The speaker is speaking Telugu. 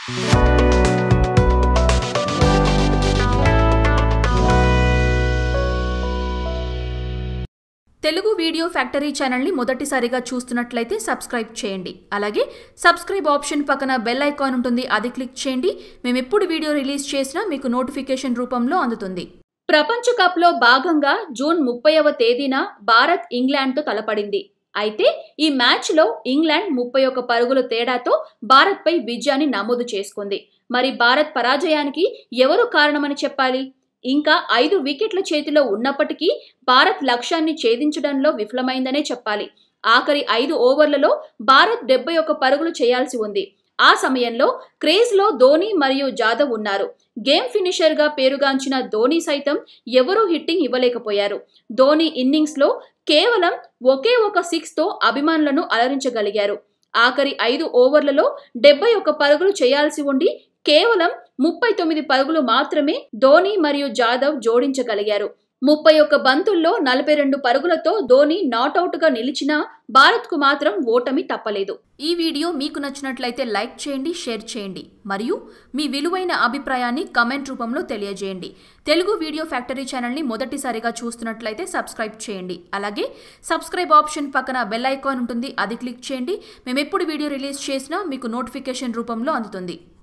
తెలుగు వీడియో ఫ్యాక్టరీ ఛానల్ని మొదటిసారిగా చూస్తున్నట్లయితే సబ్స్క్రైబ్ చేయండి అలాగే సబ్స్క్రైబ్ ఆప్షన్ పక్కన బెల్ ఐకాన్ ఉంటుంది అది క్లిక్ చేయండి మేము ఎప్పుడు వీడియో రిలీజ్ చేసినా మీకు నోటిఫికేషన్ రూపంలో అందుతుంది ప్రపంచ కప్లో భాగంగా జూన్ ముప్పైవ తేదీన భారత్ ఇంగ్లాండ్తో తలపడింది అయితే ఈ మ్యాచ్లో ఇంగ్లాండ్ ముప్పై ఒక్క పరుగుల తేడాతో భారత్పై విజయాన్ని నమోదు చేసుకుంది మరి భారత్ పరాజయానికి ఎవరు కారణమని చెప్పాలి ఇంకా ఐదు వికెట్ల చేతిలో ఉన్నప్పటికీ భారత్ లక్ష్యాన్ని ఛేదించడంలో విఫలమైందనే చెప్పాలి ఆఖరి ఐదు ఓవర్లలో భారత్ డెబ్బై ఒక్క పరుగులు చేయాల్సి ఉంది ఆ సమయంలో క్రేజ్లో ధోని మరియు జాదవ్ ఉన్నారు గేమ్ ఫినిషర్గా పేరుగాంచిన ధోని సైతం ఎవరూ హిట్టింగ్ ఇవ్వలేకపోయారు ధోని ఇన్నింగ్స్లో కేవలం ఒకే ఒక సిక్స్తో అభిమానులను అలరించగలిగారు ఆఖరి ఐదు ఓవర్లలో డెబ్బై ఒక్క పరుగులు చేయాల్సి ఉండి కేవలం ముప్పై తొమ్మిది పరుగులు మాత్రమే ధోని మరియు జాదవ్ జోడించగలిగారు ముప్పై ఒక్క బంతుల్లో నలభై రెండు పరుగులతో ధోని నాటౌట్గా నిలిచినా భారత్కు మాత్రం ఓటమి తప్పలేదు ఈ వీడియో మీకు నచ్చినట్లయితే లైక్ చేయండి షేర్ చేయండి మరియు మీ విలువైన అభిప్రాయాన్ని కమెంట్ రూపంలో తెలియజేయండి తెలుగు వీడియో ఫ్యాక్టరీ ఛానల్ని మొదటిసారిగా చూస్తున్నట్లయితే సబ్స్క్రైబ్ చేయండి అలాగే సబ్స్క్రైబ్ ఆప్షన్ పక్కన బెల్ ఐకాన్ ఉంటుంది అది క్లిక్ చేయండి మేము ఎప్పుడు వీడియో రిలీజ్ చేసినా మీకు నోటిఫికేషన్ రూపంలో అందుతుంది